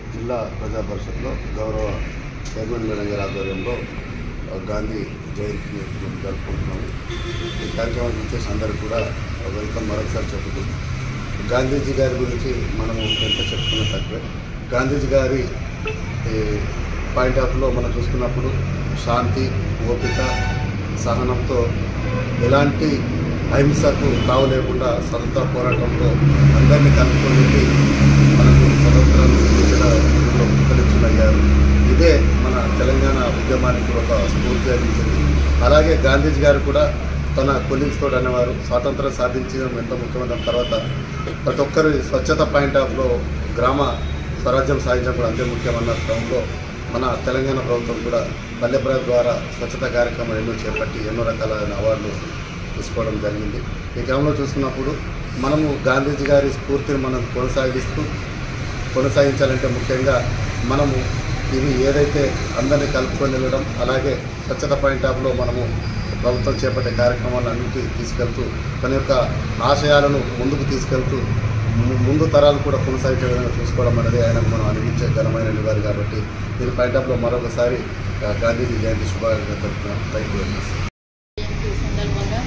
జిల్లా ప్రజా పరిషత్లో గౌరవ చైర్మన్ మేడం గారి ఆధ్వర్యంలో ఆ, గాంధీ జయంతిని మేము జరుపుకుంటున్నాము ఈ కార్యక్రమానికి వచ్చేసి అందరికీ కూడా వెల్కమ్ మరొకసారి చెప్పుతూ గాంధీజీ గారి గురించి మనము ఎంత చెప్పుకున్నా తక్కువే గాంధీజీ గారి పాయింట్ ఆఫ్లో మనం చూసుకున్నప్పుడు శాంతి ఓపిక సహనంతో ఎలాంటి అహింసకు తావు లేకుండా స్వతంత్ర పోరాటంలో అందరినీ కలుపుకొని మనకు స్వతంత్రాన్ని సిద్ధించడంలో ముఖ్యమంత్రులయ్యారు ఇదే మన తెలంగాణ ఉద్యమానికి ఒక స్ఫూర్తి అందించింది అలాగే గాంధీజీ గారు కూడా తన కొలీగ్స్ తోడు అనేవారు స్వాతంత్రం సాధించడం ఎంత ముఖ్యమైన తర్వాత ప్రతి ఒక్కరి స్వచ్ఛత పాయింట్ ఆఫ్లో గ్రామ స్వరాజ్యం సాధించడం కూడా అంతే ముఖ్యమన్న క్రమంలో మన తెలంగాణ ప్రభుత్వం కూడా పల్లె ప్రగతి ద్వారా స్వచ్ఛత కార్యక్రమాలు ఎన్నో చేపట్టి ఎన్నో రకాలైన అవార్డులు తీసుకోవడం జరిగింది ఈ క్రమంలో చూసుకున్నప్పుడు మనము గాంధీజీ గారి స్ఫూర్తిని మనం కొనసాగిస్తూ కొనసాగించాలంటే ముఖ్యంగా మనము ఇవి ఏదైతే అందరినీ కలుపుకొని వెళ్ళడం అలాగే స్వచ్ఛత పాయింట్ ఆఫ్లో మనము ప్రభుత్వం చేపట్టే కార్యక్రమాలన్నింటినీ తీసుకెళ్తూ తన యొక్క ఆశయాలను ముందుకు తీసుకెళ్తూ ము- ముందు తరాలు కూడా కొనసాగించే విధంగా చూసుకోవడం అనేది ఆయనకు మనం అనిపించే ఘనమైన నివారి కాబట్టి దీని పాయింట్ ఆఫ్లో మరొకసారి ఆ, గాంధీజీ జయంతి శుభాకాంక్షలు తెలుపుతున్నాం thank you very much Jayanti సందర్భంగా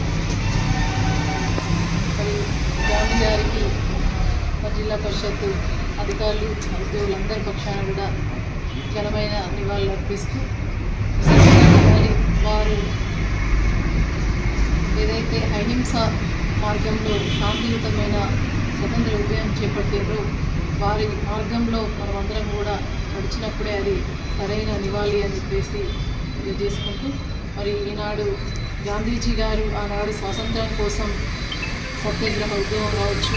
మరి గాంధీ గారికి మా జిల్లా పరిషత్ అధికారులు ఉద్యోగులందరి పక్షాన కూడా ఘనమైన నివాళులు అర్పిస్తూ మరి వారు ఏదైతే అహింస మార్గంలో శాంతియుతమైన స్వతంత్ర ఉద్యమం చేపట్టారో వారి మార్గంలో మనమందరం కూడా నడిచినప్పుడే అది సరైన నివాళి అని చెప్పేసి తెలియజేసుకుంటూ మరి ఈనాడు గాంధీజీ గారు ఆనాడు స్వాతంత్రం కోసం సత్యాగ్రహ ఉద్యమం కావచ్చు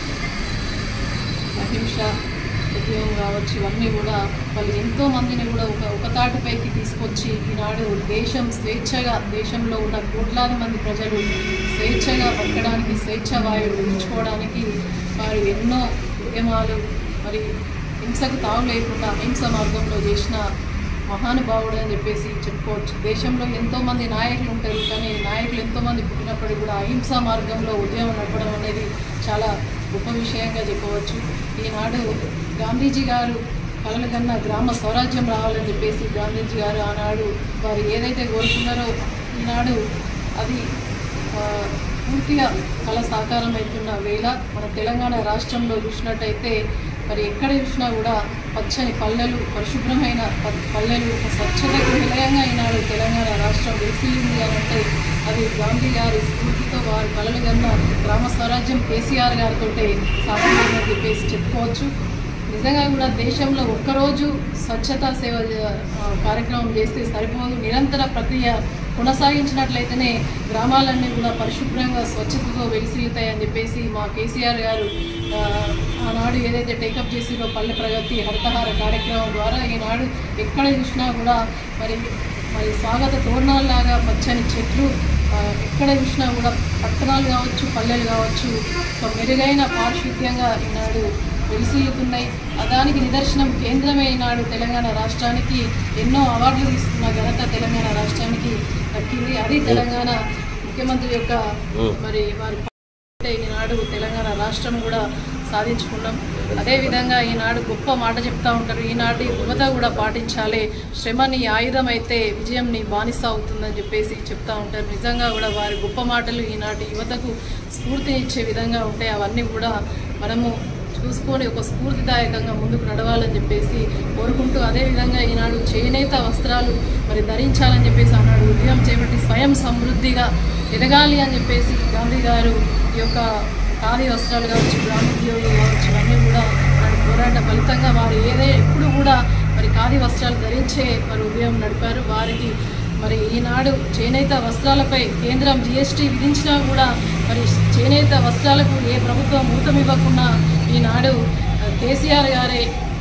అహింస ఉద్యమం కావచ్చు ఇవన్నీ కూడా వాళ్ళు ఎంతో మందిని కూడా ఒక ఒక తాటిపైకి తీసుకొచ్చి ఈనాడు దేశం స్వేచ్ఛగా దేశంలో ఉన్న కోట్లాది మంది ప్రజలు స్వేచ్ఛగా బతకడానికి స్వేచ్ఛ వాయువు పీల్చుకోవడానికి వారు ఎన్నో ఉద్యమాలు మరి హింసకు తావు లేకుండా అహింస మార్గంలో చేసిన మహానుభావుడు అని చెప్పేసి చెప్పుకోవచ్చు దేశంలో ఎంతోమంది నాయకులు ఉంటారు కానీ నాయకులు ఎంతోమంది పుట్టినప్పటికీ కూడా అహింసా మార్గంలో ఉద్యమం నడపడం అనేది చాలా గొప్ప విషయంగా చెప్పవచ్చు ఈనాడు గాంధీజీ గారు కలలు కన్నా గ్రామ స్వరాజ్యం రావాలని చెప్పేసి గాంధీజీ గారు ఆనాడు వారు ఏదైతే కోరుకున్నారో ఈనాడు అది ఆ, పూర్తిగా కళ సాకారం అవుతున్న వేళ మన తెలంగాణ రాష్ట్రంలో చూసినట్టయితే మరి ఎక్కడ చూసినా కూడా పచ్చని పల్లెలు పరిశుభ్రమైన ప- పల్లెలు ఒక స్వచ్ఛతకు నిలయంగా ఈనాడు తెలంగాణ రాష్ట్రం వెలిసింది అని అంటే అది గాంధీ గారి స్ఫూర్తితో వారి కలలు కన్నా గ్రామ స్వరాజ్యం కేసీఆర్ గారితో సాధ్యమైందని చెప్పేసి చెప్పుకోవచ్చు నిజంగా కూడా దేశంలో ఒక్కరోజు స్వచ్ఛతా సేవ ఆ, కార్యక్రమం చేస్తే సరిపోదు నిరంతర ప్రక్రియ కొనసాగించినట్లయితేనే గ్రామాలన్నీ కూడా పరిశుభ్రంగా స్వచ్ఛతతో వెలిసిల్లుతాయని చెప్పేసి మా కేసీఆర్ గారు ఆ, ఆనాడు ఏదైతే టేకప్ చేసిందో పల్లె ప్రగతి హరితహార కార్యక్రమం ద్వారా ఈనాడు ఎక్కడ చూసినా కూడా మరి మరి స్వాగత తోరణాల్లాగా పచ్చని చెట్లు ఆ, ఎక్కడ చూసినా కూడా పట్టణాలు కావచ్చు పల్లెలు కావచ్చు ఒక మెరుగైన పారిశుద్ధ్యంగా ఈనాడు వెలిసిల్లుతున్నాయి ఆ దానికి నిదర్శనం కేంద్రమే ఈనాడు తెలంగాణ రాష్ట్రానికి ఎన్నో అవార్డులు తీసుకున్న ఘనత తెలంగాణ రాష్ట్రానికి దక్కింది అది తెలంగాణ ముఖ్యమంత్రి యొక్క మరి వారి అంటే ఈనాడు తెలంగాణ రాష్ట్రం కూడా సాధించుకున్నాం అదేవిధంగా ఈనాడు గొప్ప మాట చెప్తా ఉంటారు ఈనాటి యువత కూడా పాటించాలి శ్రమ నీ ఆయుధం అయితే విజయం నీ బానిస అవుతుందని చెప్పేసి చెప్తా ఉంటారు నిజంగా కూడా వారి గొప్ప మాటలు ఈనాటి యువతకు స్ఫూర్తినిచ్చే విధంగా ఉంటాయి అవన్నీ కూడా మనము చూసుకొని ఒక స్ఫూర్తిదాయకంగా ముందుకు నడవాలని చెప్పేసి కోరుకుంటూ అదేవిధంగా ఈనాడు చేనేత వస్త్రాలు మరి ధరించాలని చెప్పేసి ఆనాడు ఉద్యమం చేపట్టి స్వయం సమృద్ధిగా ఎదగాలి అని చెప్పేసి గాంధీ గారు ఈ యొక్క ఖాదీ వస్త్రాలు కావచ్చు గ్రామోద్యోగులు కావచ్చు ఇవన్నీ కూడా వారి పోరాట ఫలితంగా వారు ఏదే ఎప్పుడు కూడా మరి ఖాదీ వస్త్రాలు ధరించే మరి ఉద్యమం నడిపారు వారికి మరి ఈనాడు చేనేత వస్త్రాలపై కేంద్రం జిఎస్టీ విధించినా కూడా మరి చేనేత వస్త్రాలకు ఏ ప్రభుత్వం ఊతమివ్వకుండా ఈనాడు ఆ, కేసీఆర్ గారే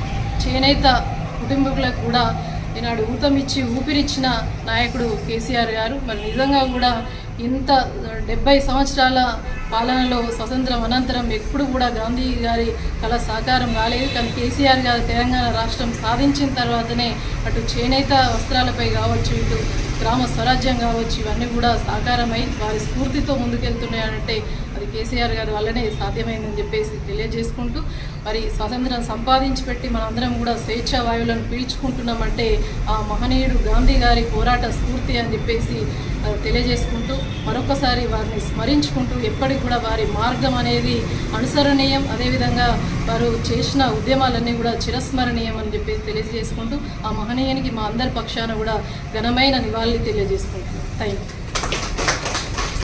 చేనేత కుటుంబీకులకు కూడా ఈనాడు ఊతమిచ్చి ఊపిరిచ్చిన నాయకుడు కేసీఆర్ గారు మరి నిజంగా కూడా ఇంత డెబ్బై సంవత్సరాల పాలనలో స్వతంత్రం అనంతరం ఎప్పుడు కూడా గాంధీ గారి కళ సాకారం కాలేదు కానీ కేసీఆర్ గారు తెలంగాణ రాష్ట్రం సాధించిన తర్వాతనే అటు చేనేత వస్త్రాలపై కావచ్చు ఇటు గ్రామ స్వరాజ్యం కావచ్చు ఇవన్నీ కూడా సాకారమై వారి స్ఫూర్తితో ముందుకెళ్తున్నాయంటే అది కేసీఆర్ గారి వల్లనే సాధ్యమైందని చెప్పేసి తెలియజేసుకుంటూ మరి స్వాతంత్రం సంపాదించి పెట్టి మనందరం కూడా స్వేచ్ఛ వాయువులను పీల్చుకుంటున్నామంటే ఆ మహనీయుడు గాంధీ గారి పోరాట స్ఫూర్తి అని చెప్పేసి ఆ, తెలియజేసుకుంటూ మరొకసారి వారిని స్మరించుకుంటూ ఎప్పటికి కూడా వారి మార్గం అనేది అనుసరణీయం అదేవిధంగా వారు చేసిన ఉద్యమాలన్నీ కూడా చిరస్మరణీయం అని చెప్పేసి తెలియజేసుకుంటూ ఆ మహనీయునికి మా అందరి పక్షాన కూడా ఘనమైన నివాళి తెలియజేసుకుంటున్నాం థ్యాంక్ యూ